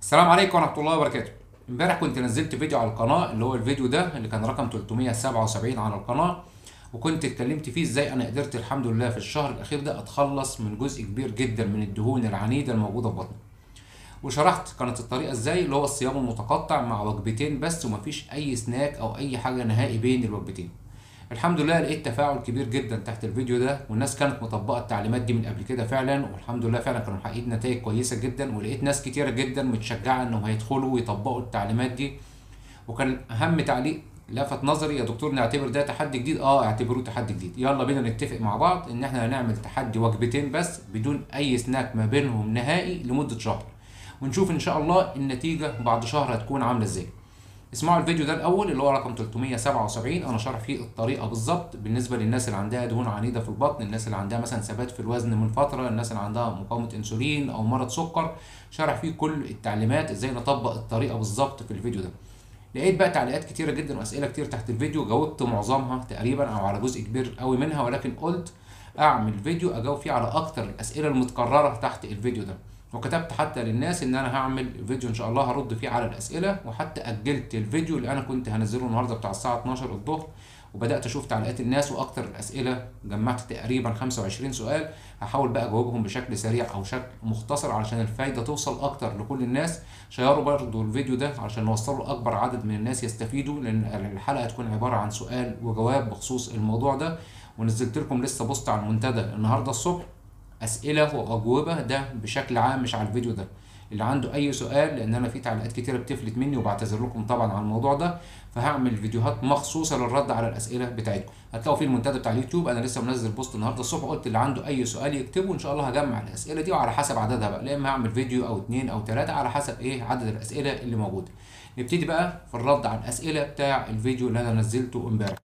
السلام عليكم ورحمة الله وبركاته. امبارح كنت نزلت فيديو على القناة اللي هو الفيديو ده اللي كان رقم 377 على القناة وكنت اتكلمت فيه ازاي انا قدرت الحمد لله في الشهر الاخير ده اتخلص من جزء كبير جدا من الدهون العنيدة الموجودة في بطني. وشرحت كانت الطريقة ازاي اللي هو الصيام المتقطع مع وجبتين بس ومفيش اي سناك او اي حاجة نهائي بين الوجبتين. الحمد لله لقيت تفاعل كبير جدا تحت الفيديو ده والناس كانت مطبقه التعليمات دي من قبل كده فعلا والحمد لله فعلا كانوا محققين نتائج كويسه جدا ولقيت ناس كتيره جدا متشجعه انهم هيدخلوا ويطبقوا التعليمات دي وكان اهم تعليق لفت نظري يا دكتور نعتبر ده تحدي جديد اه اعتبروه تحدي جديد يلا بينا نتفق مع بعض ان احنا هنعمل تحدي وجبتين بس بدون اي سناك ما بينهم نهائي لمده شهر ونشوف ان شاء الله النتيجه بعد شهر هتكون عامله ازاي اسمعوا الفيديو ده الاول اللي هو رقم 377 انا شارح فيه الطريقه بالظبط بالنسبه للناس اللي عندها دهون عنيده في البطن الناس اللي عندها مثلا ثبات في الوزن من فتره الناس اللي عندها مقاومه انسولين او مرض سكر شارح فيه كل التعليمات ازاي نطبق الطريقه بالظبط في الفيديو ده لقيت بقى تعليقات كتيره جدا واسئله كتير تحت الفيديو جاوبت معظمها تقريبا او على جزء كبير قوي منها ولكن قلت اعمل فيديو اجاوب فيه على اكتر الاسئله المتكرره تحت الفيديو ده وكتبت حتى للناس ان انا هعمل فيديو ان شاء الله هرد فيه على الاسئله وحتى اجلت الفيديو اللي انا كنت هنزله النهارده بتاع الساعه 12 الظهر وبدات اشوف تعليقات الناس واكتر الاسئله جمعت تقريبا 25 سؤال هحاول بقى اجاوبهم بشكل سريع او شكل مختصر علشان الفايده توصل اكتر لكل الناس شيروا برضو الفيديو ده علشان نوصله اكبر عدد من الناس يستفيدوا لان الحلقه هتكون عباره عن سؤال وجواب بخصوص الموضوع ده ونزلت لكم لسه بوست على المنتدى النهارده الصبح اسئله واجوبه ده بشكل عام مش على الفيديو ده اللي عنده اي سؤال لان انا في تعليقات كتيره بتفلت مني وبعتذر لكم طبعا على الموضوع ده فهعمل فيديوهات مخصوصه للرد على الاسئله بتاعتكم هتلاقوا في المنتدى بتاع اليوتيوب انا لسه منزل بوست النهارده الصبح قلت اللي عنده اي سؤال يكتبه ان شاء الله هجمع الاسئله دي وعلى حسب عددها بقى لا اما هعمل فيديو او اتنين او تلاته على حسب ايه عدد الاسئله اللي موجوده نبتدي بقى في الرد على الاسئله بتاع الفيديو اللي انا نزلته امبارح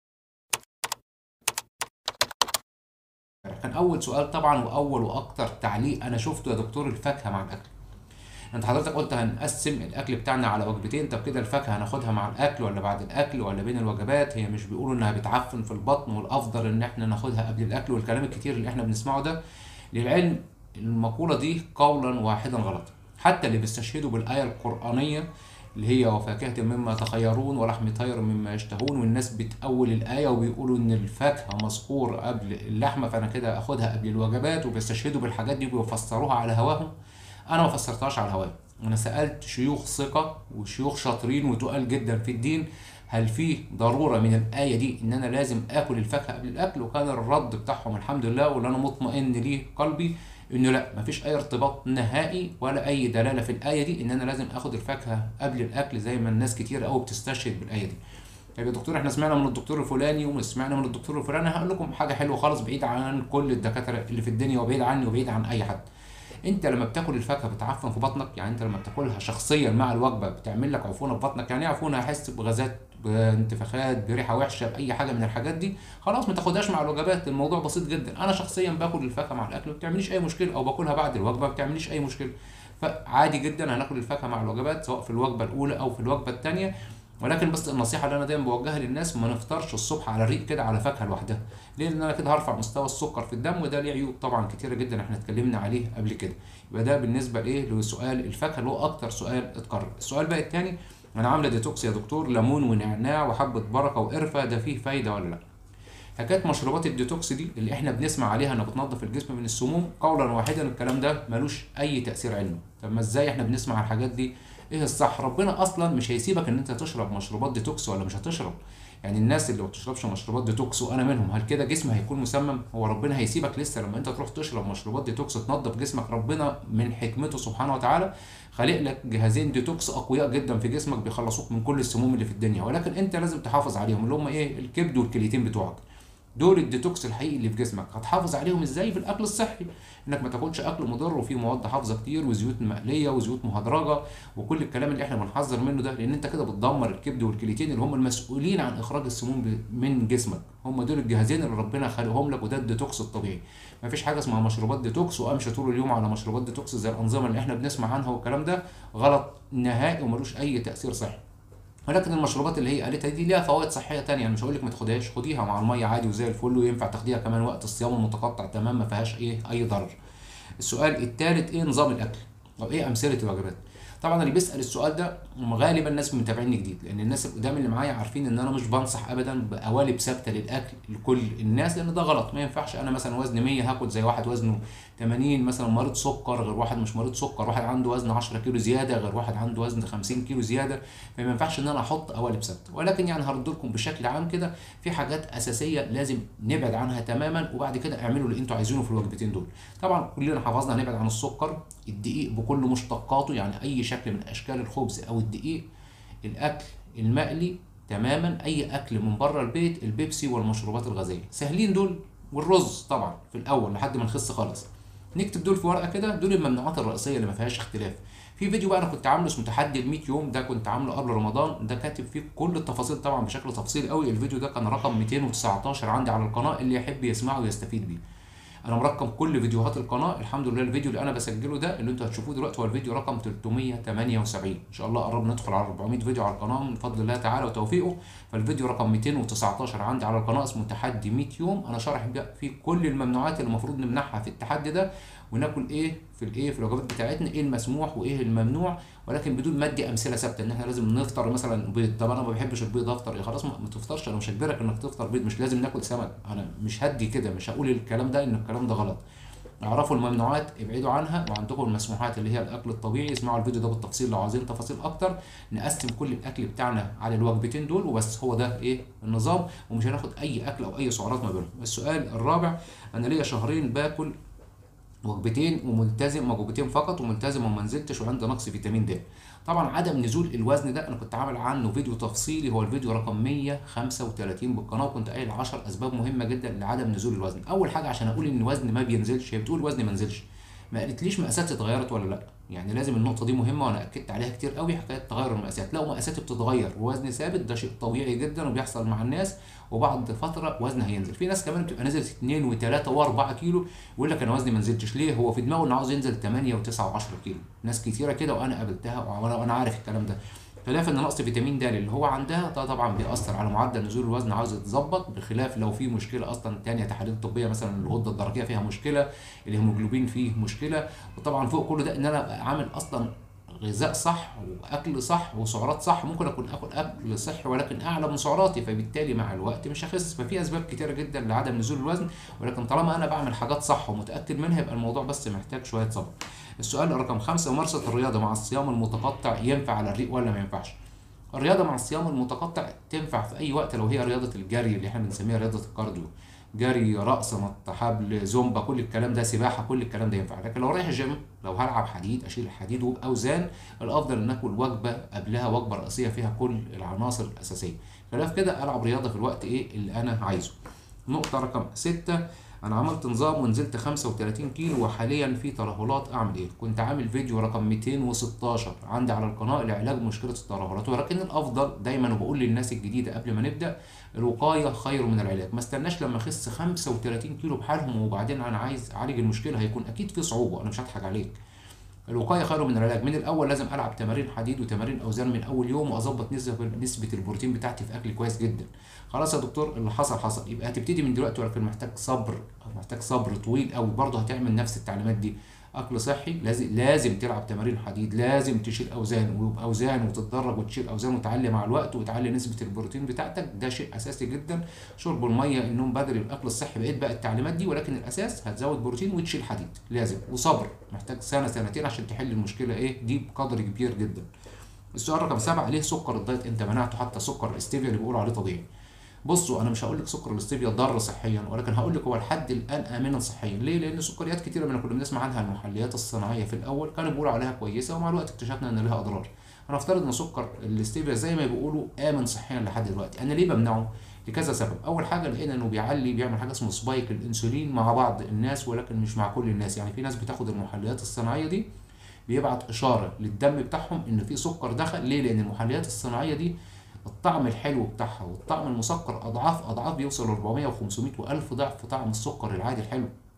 كان اول سؤال طبعا واول واكتر تعليق انا شفته يا دكتور الفاكهه مع الاكل انت حضرتك قلت هنقسم الاكل بتاعنا على وجبتين طب كده الفاكهه هناخدها مع الاكل ولا بعد الاكل ولا بين الوجبات هي مش بيقولوا انها بتعفن في البطن والافضل ان احنا ناخدها قبل الاكل والكلام الكتير اللي احنا بنسمعه ده للعلم المقوله دي قولا واحدا غلط حتى اللي بيستشهدوا بالايه القرانيه اللي هي وفاكهة مما تخيرون ولحم طير مما يشتهون والناس بتأول الآية وبيقولوا إن الفاكهة مذكور قبل اللحمة فأنا كده آخدها قبل الوجبات وبيستشهدوا بالحاجات دي وبيفسروها على هواهم أنا ما فسرتهاش على هواي أنا سألت شيوخ ثقة وشيوخ شاطرين وتقال جدا في الدين هل في ضرورة من الآية دي إن أنا لازم آكل الفاكهة قبل الأكل وكان الرد بتاعهم الحمد لله واللي أنا مطمئن ليه قلبي انه لا مفيش اي ارتباط نهائي ولا اي دلاله في الايه دي ان انا لازم اخد الفاكهه قبل الاكل زي ما الناس كتير قوي بتستشهد بالايه دي طيب يا دكتور احنا سمعنا من الدكتور الفلاني وسمعنا من الدكتور الفلاني هقول لكم حاجه حلوه خالص بعيد عن كل الدكاتره اللي في الدنيا وبعيد عني وبعيد عن اي حد انت لما بتاكل الفاكهه بتعفن في بطنك يعني انت لما بتاكلها شخصيا مع الوجبه بتعمل لك عفونه في بطنك يعني ايه عفونه هحس بغازات بانتفاخات بريحه وحشه باي حاجه من الحاجات دي خلاص ما تاخدهاش مع الوجبات الموضوع بسيط جدا انا شخصيا باكل الفاكهه مع الاكل ما بتعمليش اي مشكله او باكلها بعد الوجبه ما بتعمليش اي مشكله فعادي جدا هناكل الفاكهه مع الوجبات سواء في الوجبه الاولى او في الوجبه الثانيه ولكن بس النصيحه اللي انا دايما بوجهها للناس ما نفطرش الصبح على الريق كده على فاكهه لوحدها ليه لان انا كده هرفع مستوى السكر في الدم وده ليه عيوب طبعا كتيره جدا احنا اتكلمنا عليه قبل كده يبقى ده بالنسبه لايه لسؤال الفاكهه اللي هو اكتر سؤال اتكرر السؤال بقى الثاني انا عامله ديتوكس يا دكتور ليمون ونعناع وحبه بركه وقرفه ده فيه فايده ولا لا حكايه مشروبات الديتوكس دي اللي احنا بنسمع عليها انها بتنظف الجسم من السموم قولا واحدا الكلام ده ملوش اي تاثير علمي طب ما ازاي احنا بنسمع على الحاجات دي ايه الصح ربنا اصلا مش هيسيبك ان انت تشرب مشروبات ديتوكس ولا مش هتشرب يعني الناس اللي ما بتشربش مشروبات ديتوكس وانا منهم هل كده جسمي هيكون مسمم هو ربنا هيسيبك لسه لما انت تروح تشرب مشروبات ديتوكس تنظف جسمك ربنا من حكمته سبحانه وتعالى خالق لك جهازين ديتوكس اقوياء جدا في جسمك بيخلصوك من كل السموم اللي في الدنيا ولكن انت لازم تحافظ عليهم اللي هم ايه الكبد والكليتين بتوعك دول الديتوكس الحقيقي اللي في جسمك هتحافظ عليهم ازاي في الاكل الصحي انك ما تاكلش اكل مضر وفيه مواد حافظه كتير وزيوت مقليه وزيوت مهدرجه وكل الكلام اللي احنا بنحذر منه ده لان انت كده بتدمر الكبد والكليتين اللي هم المسؤولين عن اخراج السموم من جسمك هم دول الجهازين اللي ربنا خلقهم لك وده الديتوكس الطبيعي ما فيش حاجه اسمها مشروبات ديتوكس وامشي طول اليوم على مشروبات ديتوكس زي الانظمه اللي احنا بنسمع عنها والكلام ده غلط نهائي وملوش اي تاثير صحي ولكن المشروبات اللي هي قالتها دي ليها فوائد صحيه تانية يعني مش هقول لك ما تاخدهاش خديها مع الميه عادي وزي الفل وينفع تاخديها كمان وقت الصيام المتقطع تمام ما فيهاش ايه اي ضرر السؤال الثالث ايه نظام الاكل او ايه امثله الوجبات طبعا اللي بيسال السؤال ده هم غالبا الناس متابعيني جديد لان الناس القدام اللي معايا عارفين ان انا مش بنصح ابدا بقوالب ثابته للاكل لكل الناس لان ده غلط ما ينفعش انا مثلا وزن 100 هاكل زي واحد وزنه 80 مثلا مريض سكر غير واحد مش مريض سكر واحد عنده وزن 10 كيلو زياده غير واحد عنده وزن 50 كيلو زياده فما ينفعش ان انا احط قوالب ثابته ولكن يعني هرد لكم بشكل عام كده في حاجات اساسيه لازم نبعد عنها تماما وبعد كده اعملوا اللي انتوا عايزينه في الوجبتين دول طبعا كلنا حفظنا هنبعد عن السكر الدقيق بكل مشتقاته يعني اي شكل من اشكال الخبز او الدقيق الاكل المقلي تماما اي اكل من بره البيت البيبسي والمشروبات الغازيه سهلين دول والرز طبعا في الاول لحد ما نخس خالص نكتب دول في ورقه كده دول الممنوعات الرئيسيه اللي ما فيهاش اختلاف في فيديو بقى انا كنت عامله اسمه تحدي ال 100 يوم ده كنت عامله قبل رمضان ده كاتب فيه كل التفاصيل طبعا بشكل تفصيلي قوي الفيديو ده كان رقم 219 عندي على القناه اللي يحب يسمعه ويستفيد بيه انا مرقم كل فيديوهات القناه الحمد لله الفيديو اللي انا بسجله ده اللي انتوا هتشوفوه دلوقتي هو الفيديو رقم 378 ان شاء الله قرب ندخل على 400 فيديو على القناه من فضل الله تعالى وتوفيقه فالفيديو رقم 219 عندي على القناه اسمه تحدي 100 يوم انا شارح فيه كل الممنوعات اللي المفروض نمنعها في التحدي ده وناكل ايه في الايه في الوجبات بتاعتنا ايه المسموح وايه الممنوع ولكن بدون ما ادي امثله ثابته ان احنا لازم نفطر مثلا بيض طب انا ما بحبش البيض افطر ايه خلاص ما تفطرش انا مش هجبرك انك تفطر بيض مش لازم ناكل سمك انا مش هدي كده مش هقول الكلام ده ان الكلام ده غلط اعرفوا الممنوعات ابعدوا عنها وعندكم المسموحات اللي هي الاكل الطبيعي اسمعوا الفيديو ده بالتفصيل لو عايزين تفاصيل اكتر نقسم كل الاكل بتاعنا على الوجبتين دول وبس هو ده ايه النظام ومش هناخد اي اكل او اي سعرات ما بينهم السؤال الرابع انا ليا شهرين باكل وجبتين وملتزم وجبتين فقط وملتزم وما نزلتش وعندي نقص فيتامين د طبعا عدم نزول الوزن ده انا كنت عامل عنه فيديو تفصيلي هو الفيديو رقم 135 بالقناه وكنت قايل 10 اسباب مهمه جدا لعدم نزول الوزن اول حاجه عشان اقول ان الوزن ما بينزلش هي بتقول الوزن ما نزلش ما قالتليش مقاساتي اتغيرت ولا لا يعني لازم النقطه دي مهمه وانا اكدت عليها كتير قوي حكايه تغير المقاسات لو مقاساتي بتتغير ووزني ثابت ده شيء طبيعي جدا وبيحصل مع الناس وبعد فتره وزنها هينزل في ناس كمان بتبقى نزلت 2 و3 و4 كيلو يقول لك انا وزني ما نزلتش ليه هو في دماغه انه عاوز ينزل 8 و9 و10 كيلو ناس كتيره كده وانا قابلتها وانا عارف الكلام ده خلاف ان نقص فيتامين د اللي هو عندها ده طبعا بيأثر على معدل نزول الوزن عاوز يتظبط بخلاف لو في مشكله اصلا تانية تحاليل طبيه مثلا الغده الدرقيه فيها مشكله الهيموجلوبين فيه مشكله وطبعا فوق كل ده ان انا عامل اصلا غذاء صح واكل صح وسعرات صح ممكن اكون اكل اكل صحي ولكن اعلى من سعراتي فبالتالي مع الوقت مش هخس ففي اسباب كتيره جدا لعدم نزول الوزن ولكن طالما انا بعمل حاجات صح ومتاكد منها يبقى الموضوع بس محتاج شويه صبر السؤال رقم خمسة ممارسة الرياضة مع الصيام المتقطع ينفع على الريق ولا ما ينفعش؟ الرياضة مع الصيام المتقطع تنفع في أي وقت لو هي رياضة الجري اللي احنا بنسميها رياضة الكارديو جري رقص نط حبل زومبا كل الكلام ده سباحه كل الكلام ده ينفع لكن لو رايح الجيم لو هلعب حديد اشيل الحديد وباوزان الافضل ان اكل وجبه قبلها وجبه رئيسيه فيها كل العناصر الاساسيه خلاف كده العب رياضه في الوقت ايه اللي انا عايزه نقطه رقم ستة انا عملت نظام ونزلت 35 كيلو وحاليا في ترهلات اعمل ايه كنت عامل فيديو رقم 216 عندي على القناه لعلاج مشكله الترهلات ولكن الافضل دايما وبقول للناس الجديده قبل ما نبدا الوقايه خير من العلاج ما استناش لما اخس 35 كيلو بحالهم وبعدين انا عايز اعالج المشكله هيكون اكيد في صعوبه انا مش هضحك عليك الوقايه خير من العلاج من الاول لازم العب تمارين حديد وتمارين اوزان من اول يوم واظبط نسبه نسبه البروتين بتاعتي في اكل كويس جدا خلاص يا دكتور اللي حصل حصل يبقى هتبتدي من دلوقتي ولكن محتاج صبر محتاج صبر طويل قوي برضه هتعمل نفس التعليمات دي اكل صحي لازم لازم تلعب تمارين حديد لازم تشيل اوزان وباوزان وتتدرج وتشيل اوزان وتعلي مع الوقت وتعلي نسبه البروتين بتاعتك ده شيء اساسي جدا شرب الميه النوم بدري الاكل الصحي بقيت بقى التعليمات دي ولكن الاساس هتزود بروتين وتشيل حديد لازم وصبر محتاج سنه سنتين عشان تحل المشكله ايه دي بقدر كبير جدا السؤال رقم سبعة ليه سكر الدايت انت منعته حتى سكر الاستيفيا اللي بيقولوا عليه طبيعي بصوا انا مش هقول لك سكر الاستيفيا ضار صحيا ولكن هقول لك هو لحد الان امنا صحيا ليه لان سكريات كتيره من اللي كنا بنسمع عنها المحليات الصناعيه في الاول كانوا بيقولوا عليها كويسه ومع الوقت اكتشفنا ان لها اضرار هنفترض ان سكر الاستيفيا زي ما بيقولوا امن صحيا لحد دلوقتي انا ليه بمنعه لكذا سبب اول حاجه لقينا انه بيعلي بيعمل حاجه اسمه سبايك الانسولين مع بعض الناس ولكن مش مع كل الناس يعني في ناس بتاخد المحليات الصناعيه دي بيبعت اشاره للدم بتاعهم ان في سكر دخل ليه لان المحليات الصناعيه دي الطعم الحلو بتاعها والطعم المسكر اضعاف اضعاف بيوصل 400 و500 و1000 ضعف طعم السكر العادي الحلو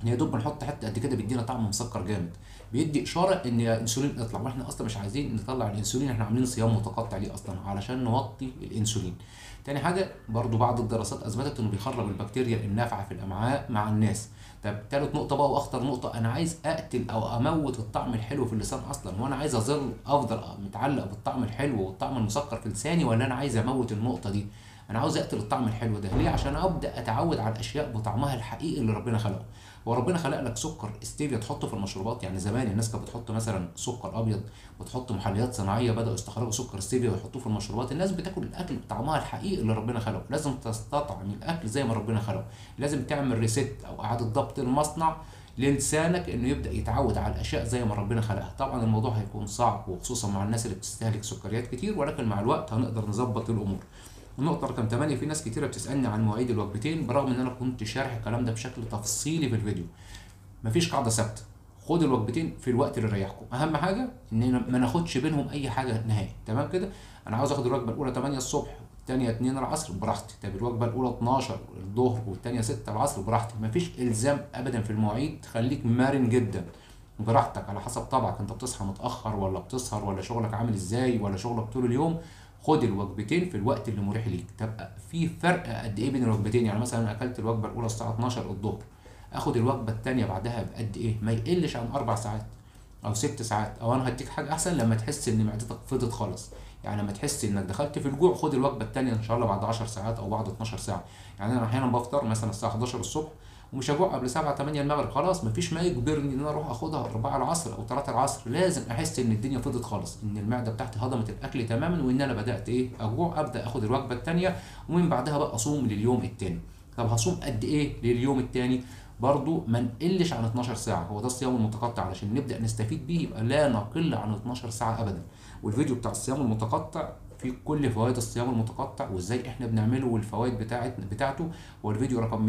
يا دوب بنحط حته قد كده بيدينا طعم مسكر جامد بيدي اشاره ان الانسولين اطلع واحنا اصلا مش عايزين نطلع الانسولين احنا عاملين صيام متقطع ليه اصلا علشان نوطي الانسولين تاني حاجه برضو بعض الدراسات اثبتت انه بيخرب البكتيريا النافعه في الامعاء مع الناس طب تالت نقطه بقى واخطر نقطه انا عايز اقتل او اموت الطعم الحلو في اللسان اصلا وانا عايز اظل افضل متعلق بالطعم الحلو والطعم المسكر في لساني ولا انا عايز اموت النقطه دي انا عاوز اقتل الطعم الحلو ده ليه عشان ابدا اتعود على الاشياء بطعمها الحقيقي اللي ربنا خلقه هو ربنا خلق لك سكر ستيفيا تحطه في المشروبات يعني زمان الناس كانت بتحط مثلا سكر ابيض وتحط محليات صناعيه بداوا يستخرجوا سكر ستيفيا ويحطوه في المشروبات الناس بتاكل الاكل بطعمها الحقيقي اللي ربنا خلقه لازم تستطعم الاكل زي ما ربنا خلقه لازم تعمل ريست او اعاده ضبط المصنع للسانك انه يبدا يتعود على الاشياء زي ما ربنا خلقها طبعا الموضوع هيكون صعب وخصوصا مع الناس اللي بتستهلك سكريات كتير ولكن مع الوقت هنقدر نظبط الامور النقطة رقم 8 في ناس كتيرة بتسألني عن مواعيد الوجبتين برغم ان انا كنت شارح الكلام ده بشكل تفصيلي في الفيديو مفيش قاعدة ثابتة خد الوجبتين في الوقت اللي يريحكم اهم حاجة ان ما ناخدش بينهم اي حاجة نهائي تمام كده انا عاوز اخد الوجبة الاولى 8 الصبح الثانية 2 العصر براحتي طب الوجبة الأولى 12 الظهر والثانية 6 العصر براحتي مفيش إلزام أبدا في المواعيد خليك مرن جدا براحتك على حسب طبعك أنت بتصحى متأخر ولا بتسهر ولا شغلك عامل إزاي ولا شغلك طول اليوم خد الوجبتين في الوقت اللي مريح ليك تبقى في فرق قد ايه بين الوجبتين يعني مثلا انا اكلت الوجبه الاولى الساعه 12 الظهر اخد الوجبه الثانيه بعدها بقد ايه ما يقلش عن اربع ساعات او ست ساعات او انا هديك حاجه احسن لما تحس ان معدتك فضت خالص يعني لما تحس انك دخلت في الجوع خد الوجبه الثانيه ان شاء الله بعد 10 ساعات او بعد 12 ساعه يعني انا احيانا بفطر مثلا الساعه 11 الصبح ومش هجوع قبل 7 8 المغرب خلاص مفيش ما يجبرني ان انا اروح اخدها 4 العصر او 3 العصر لازم احس ان الدنيا فضت خالص ان المعده بتاعتي هضمت الاكل تماما وان انا بدات ايه اجوع ابدا اخد الوجبه الثانيه ومن بعدها بقى اصوم لليوم الثاني طب هصوم قد ايه لليوم الثاني برضو ما نقلش عن 12 ساعه هو ده الصيام المتقطع علشان نبدا نستفيد بيه يبقى لا نقل عن 12 ساعه ابدا والفيديو بتاع الصيام المتقطع في كل فوائد الصيام المتقطع وازاي احنا بنعمله والفوائد بتاعت بتاعته هو الفيديو رقم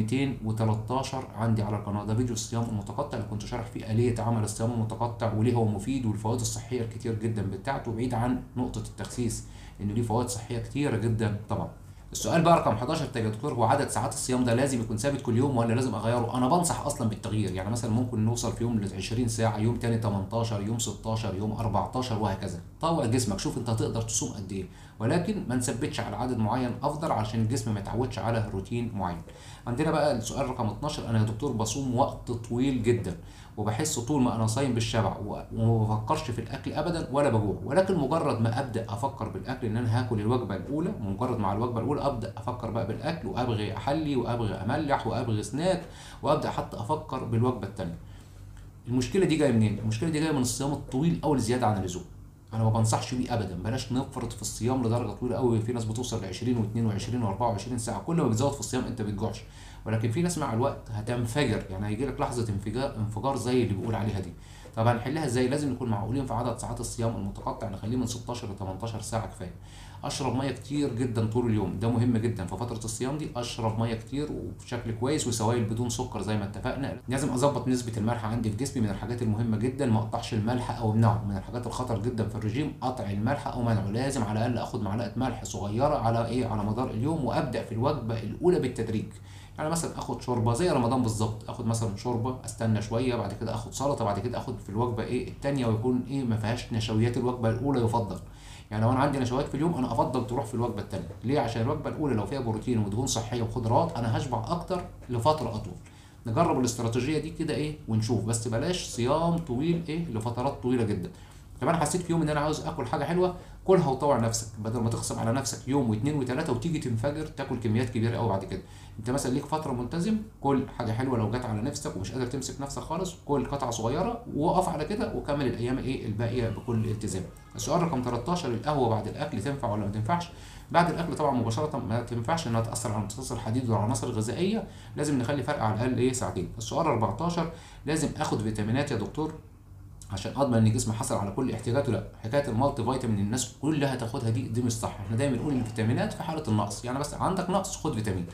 213 عندي على القناه ده فيديو الصيام المتقطع اللي كنت شارح فيه آلية عمل الصيام المتقطع وليه هو مفيد والفوائد الصحيه الكتير جدا بتاعته بعيد عن نقطه التخسيس ان ليه فوائد صحيه كتيره جدا طبعا السؤال بقى رقم 11 يا دكتور هو عدد ساعات الصيام ده لازم يكون ثابت كل يوم ولا لازم اغيره؟ انا بنصح اصلا بالتغيير يعني مثلا ممكن نوصل في يوم ل 20 ساعه، يوم تاني 18 يوم 16 يوم 14 وهكذا. طوع جسمك شوف انت هتقدر تصوم قد ايه ولكن ما نثبتش على عدد معين افضل عشان الجسم ما يتعودش على روتين معين. عندنا بقى السؤال رقم 12 انا يا دكتور بصوم وقت طويل جدا وبحس طول ما انا صايم بالشبع وما بفكرش في الاكل ابدا ولا بجوع ولكن مجرد ما ابدا افكر بالاكل ان انا هاكل الوجبه الاولى مجرد مع الوجبه الاولى ابدا افكر بقى بالاكل وابغي احلي وابغي املح وابغي سناك وابدا حتى افكر بالوجبه الثانيه المشكله دي جايه منين المشكله دي جايه من الصيام الطويل او الزياده عن اللزوم انا ما بنصحش بيه ابدا بلاش نفرط في الصيام لدرجه طويله قوي في ناس بتوصل ل 20 و22 و24 ساعه كل ما بتزود في الصيام انت بتجوعش ولكن في ناس مع الوقت هتنفجر يعني هيجي لك لحظه انفجار انفجار زي اللي بيقول عليها دي طب هنحلها ازاي لازم نكون معقولين في عدد ساعات الصيام المتقطع نخليه من 16 ل 18 ساعه كفايه اشرب ميه كتير جدا طول اليوم ده مهم جدا في فتره الصيام دي اشرب ميه كتير وبشكل كويس وسوائل بدون سكر زي ما اتفقنا لازم اظبط نسبه الملح عندي في جسمي من الحاجات المهمه جدا ما اقطعش الملح او امنعه من الحاجات الخطر جدا في الرجيم قطع الملح او منعه لازم على الاقل اخد معلقه ملح صغيره على ايه على مدار اليوم وابدا في الوجبه الاولى بالتدريج يعني مثلا اخد شوربه زي رمضان بالظبط اخد مثلا شوربه استنى شويه بعد كده اخد سلطه بعد كده اخد في الوجبه ايه الثانيه ويكون ايه ما فيهاش نشويات الوجبه الاولى يفضل يعني لو انا عندي نشويات في اليوم انا افضل تروح في الوجبه الثانيه ليه عشان الوجبه الاولى لو فيها بروتين ودهون صحيه وخضروات انا هشبع اكتر لفتره اطول نجرب الاستراتيجيه دي كده ايه ونشوف بس بلاش صيام طويل ايه لفترات طويله جدا طب انا حسيت في يوم ان انا عاوز اكل حاجه حلوه كلها وطوع نفسك بدل ما تغصب على نفسك يوم واثنين وثلاثه وتيجي تنفجر تاكل كميات كبيره قوي بعد كده انت مثلا ليك فتره ملتزم كل حاجه حلوه لو جت على نفسك ومش قادر تمسك نفسك خالص كل قطعه صغيره وقف على كده وكمل الايام ايه الباقيه بكل التزام السؤال رقم 13 القهوه بعد الاكل تنفع ولا ما تنفعش بعد الاكل طبعا مباشره ما تنفعش انها تاثر على امتصاص الحديد والعناصر الغذائيه لازم نخلي فرق على الاقل ايه ساعتين السؤال 14 لازم اخد فيتامينات يا دكتور عشان اضمن ان جسمي حصل على كل احتياجاته لا حكايه المالتي فيتامين الناس كلها تاخدها دي دي مش صح احنا دايما بنقول الفيتامينات في حاله النقص يعني بس عندك نقص خد فيتامين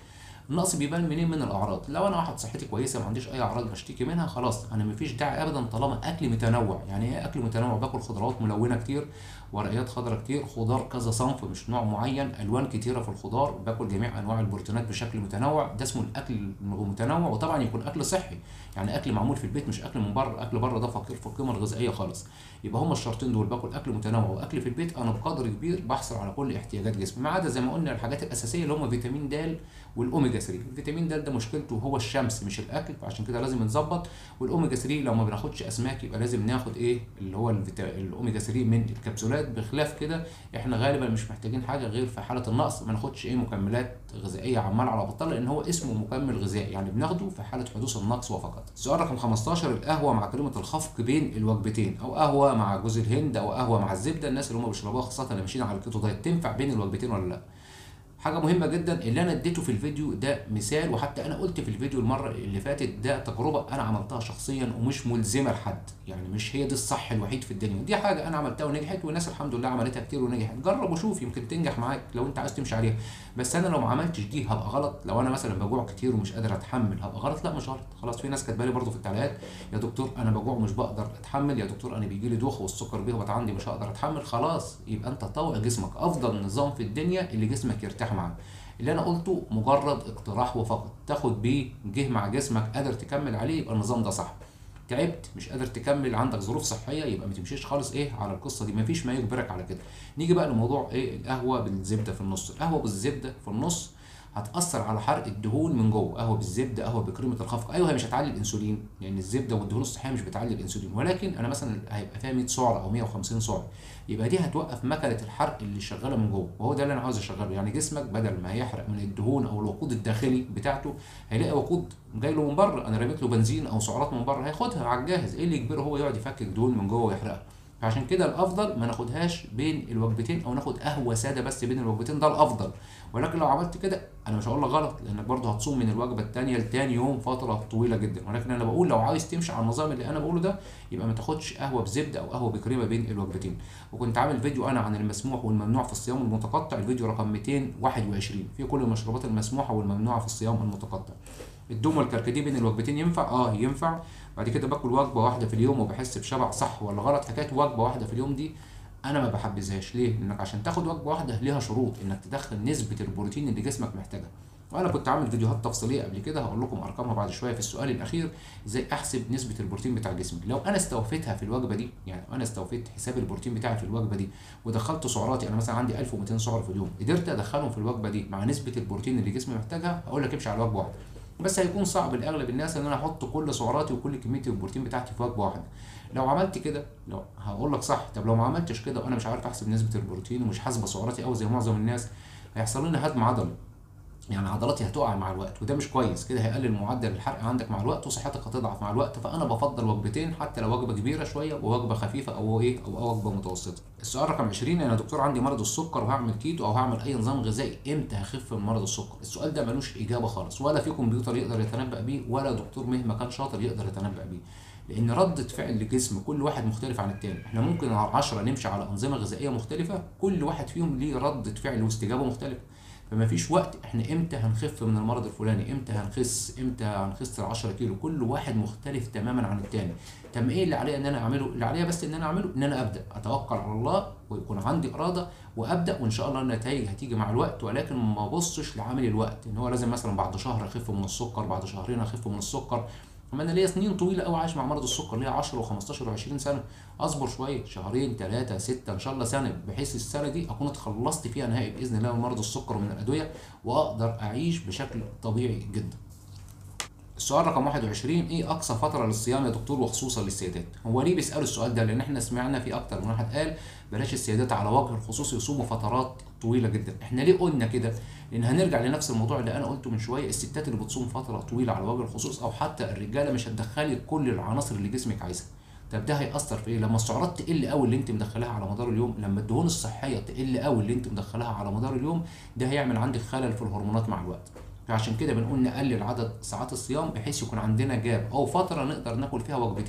النقص بيبان منين من الاعراض لو انا واحد صحتي كويسه ما عنديش اي اعراض بشتكي منها خلاص انا مفيش داعي ابدا طالما اكل متنوع يعني ايه اكل متنوع باكل خضروات ملونه كتير ورقيات خضراء كتير خضار كذا صنف مش نوع معين الوان كتيره في الخضار باكل جميع انواع البروتينات بشكل متنوع ده اسمه الاكل المتنوع وطبعا يكون اكل صحي يعني اكل معمول في البيت مش اكل من بره اكل بره ده فقير في القيمه الغذائيه خالص يبقى هما الشرطين دول باكل اكل متنوع واكل في البيت انا بقدر كبير بحصل على كل احتياجات جسمي ما عدا زي ما قلنا الحاجات الاساسيه اللي هم فيتامين د والاوميجا 3 الفيتامين د ده مشكلته هو الشمس مش الاكل فعشان كده لازم نظبط والاوميجا 3 لو ما بناخدش اسماك يبقى لازم ناخد ايه اللي هو الفيتا... الاوميجا 3 من الكبسولات بخلاف كده احنا غالبا مش محتاجين حاجه غير في حاله النقص ما ناخدش ايه مكملات غذائيه عمال على بطال لان هو اسمه مكمل غذائي يعني بناخده في حاله حدوث النقص وفقط السؤال رقم 15 القهوه مع كريمه الخفق بين الوجبتين او قهوه مع جوز الهند او قهوه مع الزبده الناس اللي هم بيشربوها خاصه اللي ماشيين على الكيتو دايت تنفع بين الوجبتين ولا لا حاجه مهمه جدا اللي انا اديته في الفيديو ده مثال وحتى انا قلت في الفيديو المره اللي فاتت ده تجربه انا عملتها شخصيا ومش ملزمه لحد يعني مش هي دي الصح الوحيد في الدنيا دي حاجه انا عملتها ونجحت والناس الحمد لله عملتها كتير ونجحت جرب وشوف يمكن تنجح معاك لو انت عايز تمشي عليها بس انا لو ما عملتش دي هبقى غلط لو انا مثلا بجوع كتير ومش قادر اتحمل هبقى غلط لا مش غلط خلاص في ناس كاتبه لي برضه في التعليقات يا دكتور انا بجوع ومش بقدر اتحمل يا دكتور انا بيجي لي دوخه والسكر بيهبط عندي مش هقدر اتحمل خلاص يبقى انت طوع جسمك افضل نظام في الدنيا اللي جسمك يرتاح معاه اللي انا قلته مجرد اقتراح وفقط تاخد بيه جه مع جسمك قادر تكمل عليه يبقى النظام ده صح تعبت مش قادر تكمل عندك ظروف صحيه يبقى ما تمشيش خالص ايه على القصه دي مفيش ما يجبرك على كده نيجي بقى لموضوع ايه القهوه بالزبده في النص القهوه بالزبده في النص هتاثر على حرق الدهون من جوه قهوه بالزبده قهوه بكريمه الخفق ايوه هي مش هتعلي الانسولين لان يعني الزبده والدهون الصحيه مش بتعلي الانسولين ولكن انا مثلا هيبقى فيها 100 سعر او 150 سعر يبقى دي هتوقف مكنه الحرق اللي شغاله من جوه وهو ده اللي انا عاوز اشغله يعني جسمك بدل ما هيحرق من الدهون او الوقود الداخلي بتاعته هيلاقي وقود جاي له من بره انا رميت له بنزين او سعرات من بره هياخدها على الجاهز ايه اللي يجبره هو يقعد يفكك دهون من جوه ويحرقها فعشان كده الافضل ما ناخدهاش بين الوجبتين او ناخد قهوه ساده بس بين الوجبتين ده الافضل ولكن لو عملت كده انا مش هقول لك غلط لانك برضه هتصوم من الوجبه الثانيه لتاني يوم فتره طويله جدا ولكن انا بقول لو عايز تمشي على النظام اللي انا بقوله ده يبقى ما تاخدش قهوه بزبده او قهوه بكريمه بين الوجبتين وكنت عامل فيديو انا عن المسموح والممنوع في الصيام المتقطع الفيديو رقم 221 في كل المشروبات المسموحه والممنوعه في الصيام المتقطع الدوم والكركديه بين الوجبتين ينفع اه ينفع بعد كده باكل وجبه واحده في اليوم وبحس بشبع صح ولا غلط حكايه وجبه واحده في اليوم دي انا ما بحبذهاش ليه لانك عشان تاخد وجبه واحده ليها شروط انك تدخل نسبه البروتين اللي جسمك محتاجها وانا كنت عامل فيديوهات تفصيليه قبل كده هقول لكم ارقامها بعد شويه في السؤال الاخير ازاي احسب نسبه البروتين بتاع جسمي لو انا استوفيتها في الوجبه دي يعني انا استوفيت حساب البروتين بتاعي في الوجبه دي ودخلت سعراتي انا مثلا عندي 1200 سعر في اليوم قدرت ادخلهم في الوجبه دي مع نسبه البروتين اللي جسمي محتاجها هقول لك امشي على وجبه واحده بس هيكون صعب لاغلب الناس ان انا احط كل سعراتي وكل كميه البروتين بتاعتي في وجبه واحده لو عملت كده لو هقول لك صح طب لو ما عملتش كده وانا مش عارف احسب نسبه البروتين ومش حاسبه سعراتي قوي زي معظم الناس هيحصل لنا هدم عضلي يعني عضلاتي هتقع مع الوقت وده مش كويس كده هيقلل معدل الحرق عندك مع الوقت وصحتك هتضعف مع الوقت فانا بفضل وجبتين حتى لو وجبه كبيره شويه ووجبه خفيفه او ايه او وجبه متوسطه السؤال رقم 20 انا دكتور عندي مرض السكر وهعمل كيتو او هعمل اي نظام غذائي امتى هخف من مرض السكر السؤال ده ملوش اجابه خالص ولا في كمبيوتر يقدر يتنبأ بيه ولا دكتور مهما كان شاطر يقدر يتنبأ بيه لان ردة فعل الجسم كل واحد مختلف عن التاني احنا ممكن على 10 نمشي على انظمه غذائيه مختلفه كل واحد فيهم ليه ردة فعل واستجابه مختلفه فما فيش وقت احنا امتى هنخف من المرض الفلاني امتى هنخس امتى هنخس ال 10 كيلو كل واحد مختلف تماما عن التاني طب ايه اللي عليا ان انا اعمله اللي عليا بس ان انا اعمله ان انا ابدا اتوكل على الله ويكون عندي اراده وابدا وان شاء الله النتائج هتيجي مع الوقت ولكن ما ابصش لعامل الوقت ان هو لازم مثلا بعد شهر اخف من السكر بعد شهرين اخف من السكر اما انا ليا سنين طويله قوي عايش مع مرض السكر ليا 10 و15 و20 سنه اصبر شويه شهرين ثلاثه سته ان شاء الله سنه بحيث السنه دي اكون اتخلصت فيها نهائي باذن الله من مرض السكر ومن الادويه واقدر اعيش بشكل طبيعي جدا السؤال رقم 21 ايه اقصى فتره للصيام يا دكتور وخصوصا للسيدات هو ليه بيسالوا السؤال ده لان احنا سمعنا في اكتر من واحد قال بلاش السيدات على وجه الخصوص يصوموا فترات طويله جدا احنا ليه قلنا كده لان هنرجع لنفس الموضوع اللي انا قلته من شويه الستات اللي بتصوم فتره طويله على وجه الخصوص او حتى الرجاله مش هتدخلي كل العناصر اللي جسمك عايزها طب ده هيأثر في ايه؟ لما السعرات تقل قوي اللي انت مدخلاها على مدار اليوم، لما الدهون الصحيه تقل قوي اللي انت مدخلاها على مدار اليوم، ده هيعمل عندك خلل في الهرمونات مع الوقت. فعشان كده بنقول نقلل عدد ساعات الصيام بحيث يكون عندنا جاب او فتره نقدر ناكل فيها وجبتين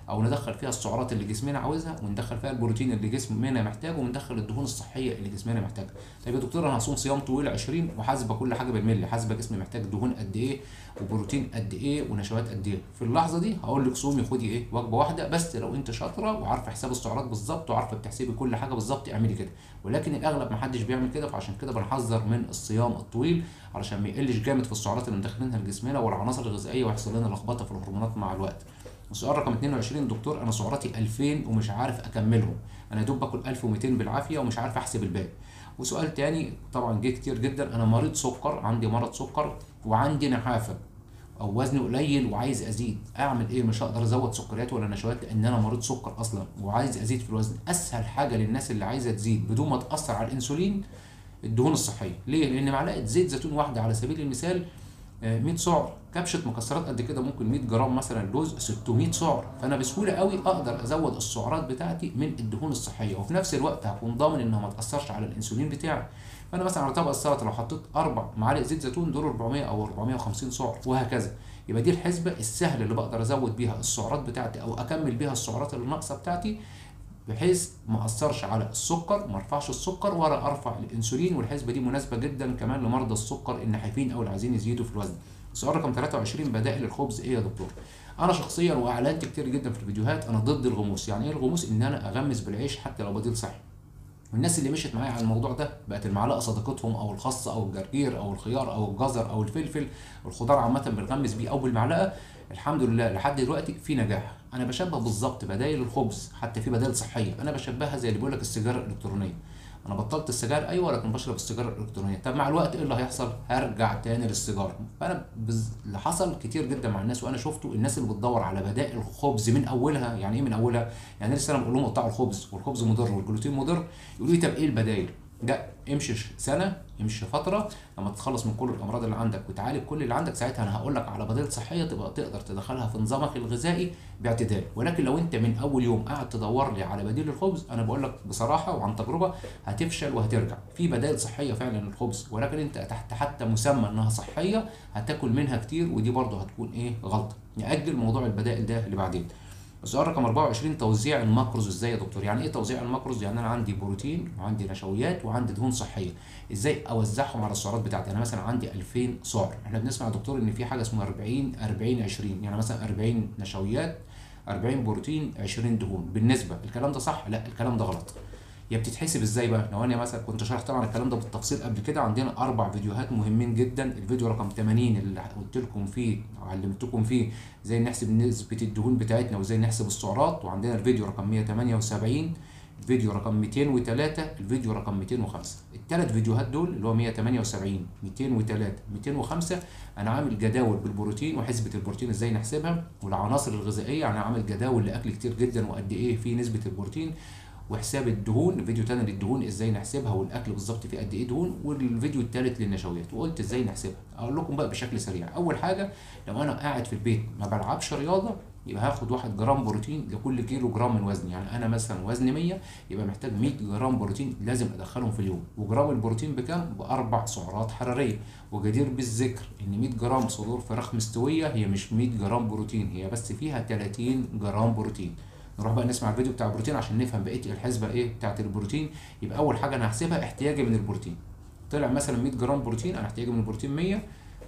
او ندخل فيها السعرات اللي جسمنا عاوزها وندخل فيها البروتين اللي جسمنا محتاجه وندخل الدهون الصحيه اللي جسمنا محتاجها طيب يا دكتور انا هصوم صيام طويل 20 وحاسبه كل حاجه بالملي حاسبه جسمي محتاج دهون قد ايه وبروتين قد ايه ونشويات قد ايه في اللحظه دي هقول لك صومي خدي ايه وجبه واحده بس لو انت شاطره وعارفه حساب السعرات بالظبط وعارفه بتحسبي كل حاجه بالظبط اعملي كده ولكن الاغلب ما حدش بيعمل كده فعشان كده بنحذر من الصيام الطويل علشان ما يقلش جامد في السعرات اللي مدخلينها لجسمنا والعناصر الغذائيه ويحصل لنا لخبطه في الهرمونات مع الوقت السؤال رقم 22 دكتور انا سعراتي 2000 ومش عارف اكملهم انا يا دوب باكل 1200 بالعافيه ومش عارف احسب الباقي وسؤال تاني طبعا جه كتير جدا انا مريض سكر عندي مرض سكر وعندي نحافه او وزني قليل وعايز ازيد اعمل ايه مش هقدر ازود سكريات ولا نشويات لان انا مريض سكر اصلا وعايز ازيد في الوزن اسهل حاجه للناس اللي عايزه تزيد بدون ما تاثر على الانسولين الدهون الصحيه ليه لان معلقه زيت زيتون واحده على سبيل المثال 100 سعر كبشه مكسرات قد كده ممكن 100 جرام مثلا لوز 600 سعر فانا بسهوله قوي اقدر ازود السعرات بتاعتي من الدهون الصحيه وفي نفس الوقت هكون ضامن انها ما تاثرش على الانسولين بتاعي فانا مثلا على طبق السلطه لو حطيت اربع معالق زيت زيتون دول 400 او 450 سعر وهكذا يبقى دي الحسبه السهله اللي بقدر ازود بيها السعرات بتاعتي او اكمل بيها السعرات اللي ناقصه بتاعتي بحيث ما اثرش على السكر ما ارفعش السكر ولا ارفع الانسولين والحسبه دي مناسبه جدا كمان لمرضى السكر النحيفين او اللي عايزين يزيدوا في الوزن سؤال رقم 23 بدائل الخبز ايه يا دكتور انا شخصيا واعلنت كتير جدا في الفيديوهات انا ضد الغموس يعني ايه الغموس ان انا اغمس بالعيش حتى لو بديل صحي والناس اللي مشيت معايا على الموضوع ده بقت المعلقه صديقتهم او الخس او الجرجير او الخيار او الجزر او الفلفل الخضار عامه بنغمس بيه او بالمعلقه الحمد لله لحد دلوقتي في نجاح انا بشبه بالظبط بدايل الخبز حتى في بدائل صحيه انا بشبهها زي اللي بيقول لك السيجاره الالكترونيه انا بطلت السجاير ايوه لكن بشرب السيجاره الالكترونيه طب مع الوقت ايه اللي هيحصل هرجع تاني للسيجاره فانا بز... اللي حصل كتير جدا مع الناس وانا شفته الناس اللي بتدور على بدائل الخبز من اولها يعني ايه من اولها يعني لسه انا بقول لهم قطعوا الخبز والخبز مضر والجلوتين مضر يقولوا لي طب ايه البدائل لا امشي سنه امشي فتره لما تتخلص من كل الامراض اللي عندك وتعالج كل اللي عندك ساعتها انا هقول لك على بدائل صحيه تبقى تقدر تدخلها في نظامك الغذائي باعتدال ولكن لو انت من اول يوم قاعد تدور لي على بديل الخبز انا بقول لك بصراحه وعن تجربه هتفشل وهترجع في بدائل صحيه فعلا للخبز ولكن انت تحت حتى مسمى انها صحيه هتاكل منها كتير ودي برضه هتكون ايه غلطه ناجل موضوع البدائل ده لبعدين السؤال رقم 24 توزيع الماكروز ازاي يا دكتور؟ يعني ايه توزيع الماكروز؟ يعني انا عندي بروتين وعندي نشويات وعندي دهون صحيه، ازاي اوزعهم على السعرات بتاعتي؟ انا مثلا عندي 2000 سعر، احنا بنسمع يا دكتور ان في حاجه اسمها 40 40 20 يعني مثلا 40 نشويات 40 بروتين 20 دهون، بالنسبه الكلام ده صح؟ لا الكلام ده غلط. هي بتتحسب ازاي بقى؟ لو انا مثلا كنت شرحت طبعا الكلام ده بالتفصيل قبل كده عندنا اربع فيديوهات مهمين جدا، الفيديو رقم 80 اللي قلت لكم فيه علمتكم فيه ازاي نحسب نسبة الدهون بتاعتنا وازاي نحسب السعرات وعندنا الفيديو رقم 178 الفيديو رقم 203 الفيديو رقم 205 الثلاث فيديوهات دول اللي هو 178 203 205 انا عامل جداول بالبروتين وحسبة البروتين ازاي نحسبها والعناصر الغذائية انا عامل جداول لاكل كتير جدا وقد ايه في نسبة البروتين وحساب الدهون فيديو تاني للدهون ازاي نحسبها والاكل بالظبط فيه قد ايه دهون والفيديو الثالث للنشويات وقلت ازاي نحسبها اقول لكم بقى بشكل سريع اول حاجه لو انا قاعد في البيت ما بلعبش رياضه يبقى هاخد 1 جرام بروتين لكل كيلو جرام من وزني يعني انا مثلا وزني 100 يبقى محتاج 100 جرام بروتين لازم ادخلهم في اليوم وجرام البروتين بكام باربع سعرات حراريه وجدير بالذكر ان 100 جرام صدور فراخ مستويه هي مش 100 جرام بروتين هي بس فيها 30 جرام بروتين نروح بقى نسمع الفيديو بتاع البروتين عشان نفهم بقيه الحسبه ايه بتاعت البروتين يبقى اول حاجه انا هحسبها احتياجي من البروتين طلع مثلا 100 جرام بروتين انا احتياجي من البروتين 100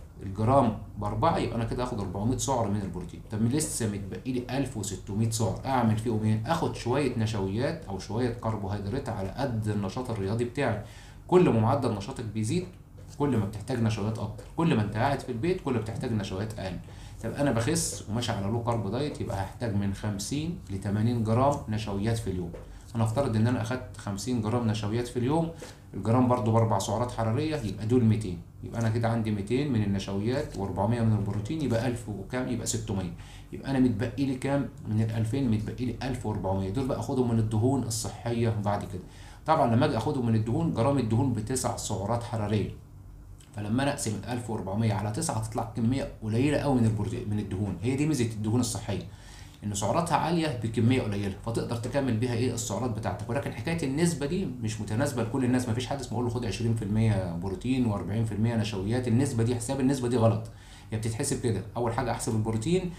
الجرام باربعه يبقى انا كده هاخد 400 سعر من البروتين طب لسه متبقي لي 1600 سعر اعمل فيهم ايه اخد شويه نشويات او شويه كربوهيدرات على قد النشاط الرياضي بتاعي كل ما معدل نشاطك بيزيد كل ما بتحتاج نشويات اكتر كل ما انت قاعد في البيت كل ما بتحتاج نشويات اقل طب انا بخس وماشي على لو كارب دايت يبقى هحتاج من 50 ل 80 جرام نشويات في اليوم هنفترض ان انا اخدت 50 جرام نشويات في اليوم الجرام برضو باربع سعرات حراريه يبقى دول 200 يبقى انا كده عندي 200 من النشويات و400 من البروتين يبقى 1000 وكام يبقى 600 يبقى انا متبقي لي كام من ال 2000 متبقي لي 1400 دول بقى اخدهم من الدهون الصحيه بعد كده طبعا لما اجي اخدهم من الدهون جرام الدهون بتسع سعرات حراريه فلما انا اقسم 1400 على 9 هتطلع كميه قليله قوي من البروتين من الدهون هي دي ميزه الدهون الصحيه ان سعراتها عاليه بكميه قليله فتقدر تكمل بيها ايه السعرات بتاعتك ولكن حكايه النسبه دي مش متناسبه لكل الناس ما فيش حد اسمه اقول له خد 20% بروتين و40% نشويات النسبه دي حساب النسبه دي غلط هي بتتحسب كده اول حاجه احسب البروتين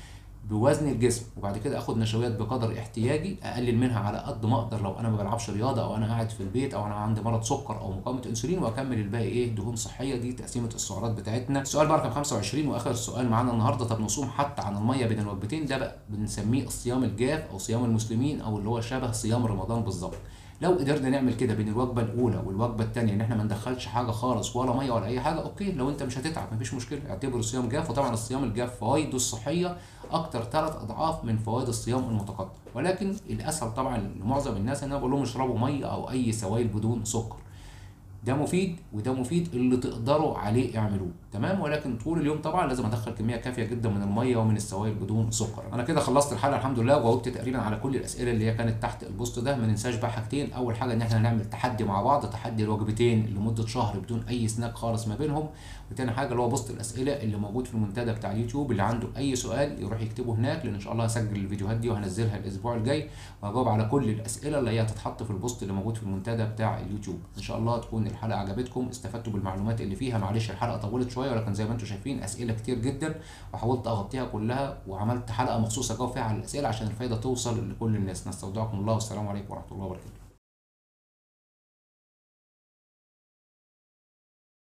بوزن الجسم وبعد كده اخد نشويات بقدر احتياجي اقلل منها على قد ما اقدر لو انا ما بلعبش رياضه او انا قاعد في البيت او انا عندي مرض سكر او مقاومه انسولين واكمل الباقي ايه دهون صحيه دي تقسيمه السعرات بتاعتنا السؤال بقى رقم 25 واخر سؤال معانا النهارده طب نصوم حتى عن الميه بين الوجبتين ده بقى بنسميه الصيام الجاف او صيام المسلمين او اللي هو شبه صيام رمضان بالظبط لو قدرنا نعمل كده بين الوجبه الاولى والوجبه الثانيه ان احنا ما ندخلش حاجه خالص ولا ميه ولا اي حاجه اوكي لو انت مش هتتعب مفيش مشكله اعتبره صيام جاف وطبعا الصيام الجاف فوائده الصحيه اكتر ثلاث اضعاف من فوائد الصيام المتقطع ولكن الاسهل طبعا لمعظم الناس ان انا بقول لهم اشربوا ميه او اي سوائل بدون سكر ده مفيد وده مفيد اللي تقدروا عليه اعملوه تمام ولكن طول اليوم طبعا لازم ادخل كميه كافيه جدا من الميه ومن السوائل بدون سكر انا كده خلصت الحلقه الحمد لله وجاوبت تقريبا على كل الاسئله اللي هي كانت تحت البوست ده ما ننساش بقى حاجتين اول حاجه ان احنا هنعمل تحدي مع بعض تحدي الوجبتين لمده شهر بدون اي سناك خالص ما بينهم وتاني حاجه اللي هو بوست الاسئله اللي موجود في المنتدى بتاع اليوتيوب اللي عنده اي سؤال يروح يكتبه هناك لان ان شاء الله هسجل الفيديوهات دي وهنزلها الاسبوع الجاي وهجاوب على كل الاسئله اللي هي هتتحط في البوست اللي موجود في المنتدى بتاع اليوتيوب ان شاء الله تكون الحلقه عجبتكم استفدتوا بالمعلومات اللي فيها معلش الحلقه طولت شويه ولكن زي ما انتم شايفين اسئله كتير جدا وحاولت اغطيها كلها وعملت حلقه مخصوصه اجاوب فيها على الاسئله عشان الفايده توصل لكل الناس نستودعكم الله والسلام عليكم ورحمه الله وبركاته